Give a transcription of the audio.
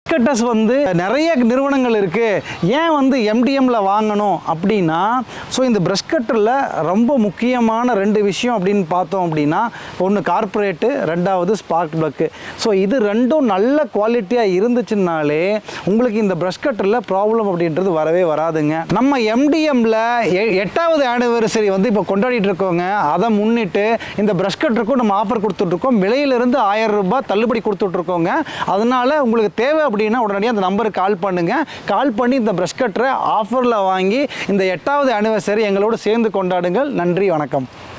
cutters வந்து நிறைய நிறுவனங்கள் இருக்குது ஏன் வந்து எம்டிஎம்ல வாங்கணும் அப்படின்னா ஸோ இந்த ப்ரஷ் கட்டரில் ரொம்ப முக்கியமான ரெண்டு விஷயம் அப்படின்னு பார்த்தோம் அப்படின்னா ஒன்று கார்ப்பரேட்டு ரெண்டாவது ஸ்பார்க் ப்ளக்கு ஸோ இது ரெண்டும் நல்ல குவாலிட்டியாக இருந்துச்சுனாலே உங்களுக்கு இந்த ப்ரஷ் கட்டரில் ப்ராப்ளம் அப்படின்றது வரவே வராதுங்க நம்ம எம்டிஎம்ல எட்டாவது ஆனிவர்சரி வந்து இப்போ கொண்டாடிட்டு இருக்கோங்க அதை முன்னிட்டு இந்த ப்ரஷ் கட்டருக்கும் நம்ம ஆஃபர் கொடுத்துட்ருக்கோம் விலையிலிருந்து ஆயிரம் ரூபாய் தள்ளுபடி கொடுத்துட்ருக்கோங்க அதனால உங்களுக்கு தேவை அப்படின்னா உடனடியாக அந்த நம்பருக்கு கால் பண்ணுங்க கால் பண்ணி இந்த ப்ரஷ் கட்டரை ஆஃபரில் வாங்கி இந்த எட்டாவது ஆனிவர்சரி எங்களோடு சேர்ந்து கொண்டாடுங்கள் நன்றி வணக்கம்